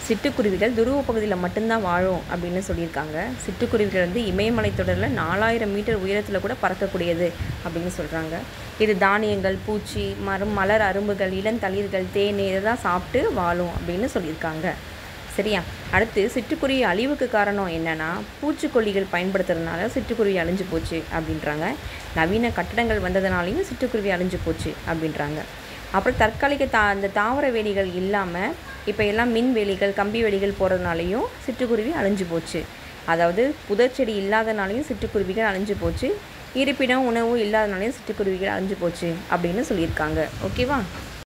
சிட்டுக்குருவிகள் துருவ பகுதியில் மட்டும்தான் வாழும் அப்படின்னு சொல்லியிருக்காங்க சிட்டுக்குருவிகள் வந்து இமயமலை தொடரில் நாலாயிரம் மீட்டர் உயரத்தில் கூட பறக்கக்கூடியது அப்படின்னு சொல்கிறாங்க இது தானியங்கள் பூச்சி மரம் மலர் அரும்புகள் இளந்தளிர்கள் தேன் இதெல்லாம் சாப்பிட்டு வாழும் அப்படின்னு சொல்லியிருக்காங்க சரியா அடுத்து சிட்டுக்குருவி அழிவுக்கு காரணம் என்னன்னா பூச்சிக்கொல்லிகள் பயன்படுத்துறதுனால சிட்டுக்குருவி அழிஞ்சு போச்சு அப்படின்றாங்க நவீன கட்டடங்கள் வந்ததுனாலையும் சிட்டுக்குருவி அழிஞ்சு போச்சு அப்படின்றாங்க அப்புறம் தற்காலிக தா அந்த தாவர வேலிகள் இல்லாமல் இப்போ எல்லாம் மின் வேலிகள் கம்பி வேலிகள் போகிறதுனாலையும் சிட்டுக்குருவி அழிஞ்சு போச்சு அதாவது புதர்ச்செடி இல்லாதனாலையும் சிட்டுக்குருவிகள் அழிஞ்சு போச்சு இருப்பிடம் உணவு இல்லாதனாலையும் சிட்டுக்குருவிகள் அழிஞ்சு போச்சு அப்படின்னு சொல்லியிருக்காங்க ஓகேவா